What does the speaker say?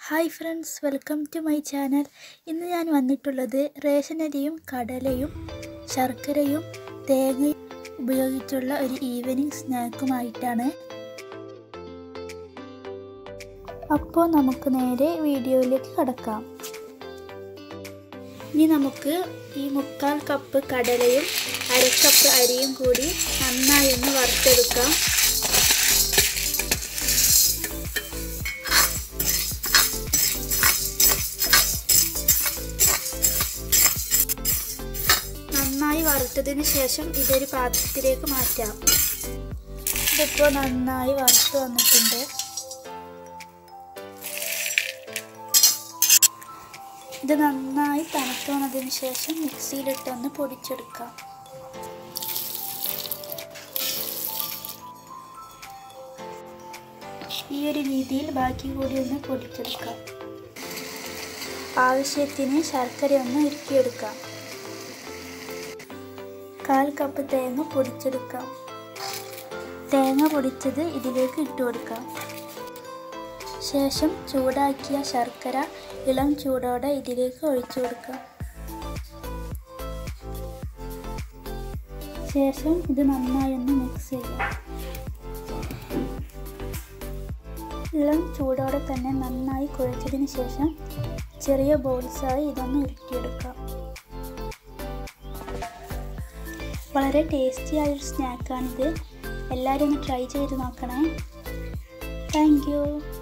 hi friends welcome to my channel ഇന്ന് ഞാൻ വന്നിട്ടുള്ളത് റേഷൻ അരിയും കടലയും ശർക്കരയും തേങ്ങയും ഉപയോഗിച്ചുള്ള ഒരു ഈവനിങ് സ്നാക്കുമായിട്ടാണ് അപ്പോൾ നമുക്ക് നേരെ വീഡിയോയിലേക്ക് കടക്കാം ഇനി നമുക്ക് ഈ മുക്കാൽ കപ്പ് കടലയും അര കപ്പ് അരിയും കൂടി നന്നായി ഒന്ന് വറുത്തെടുക്കാം നന്നായി വറുത്തതിന് ശേഷം ഇതൊരു പാത്രത്തിലേക്ക് മാറ്റാം ഇതിപ്പോൾ നന്നായി വറുത്ത് വന്നിട്ടുണ്ട് ഇത് നന്നായി തണുത്ത് വന്നതിന് ശേഷം മിക്സിയിലിട്ടൊന്ന് പൊടിച്ചെടുക്കാം ഈ ഒരു രീതിയിൽ ബാക്കി കൂടി ഒന്ന് പൊടിച്ചെടുക്കാം ആവശ്യത്തിന് ശർക്കര ഒന്ന് ഉരുക്കിയെടുക്കാം കാൽ കപ്പ് തേങ്ങ പൊടിച്ചെടുക്കാം തേങ്ങ പൊടിച്ചത് ഇതിലേക്ക് ഇട്ട് കൊടുക്കാം ശേഷം ചൂടാക്കിയ ശർക്കര ഇളം ചൂടോടെ ഇതിലേക്ക് ഒഴിച്ചു കൊടുക്കാം ശേഷം ഇത് നന്നായി ഒന്ന് മിക്സ് ചെയ്യാം ഇളം ചൂടോടെ തന്നെ നന്നായി കുഴച്ചതിന് ശേഷം ചെറിയ ബോൾസായി ഇതൊന്ന് ഉരുട്ടിയെടുക്കാം വളരെ ടേസ്റ്റി ആയൊരു സ്നാക്കാണിത് എല്ലാവരും ഒന്ന് ട്രൈ ചെയ്ത് നോക്കണേ താങ്ക് യു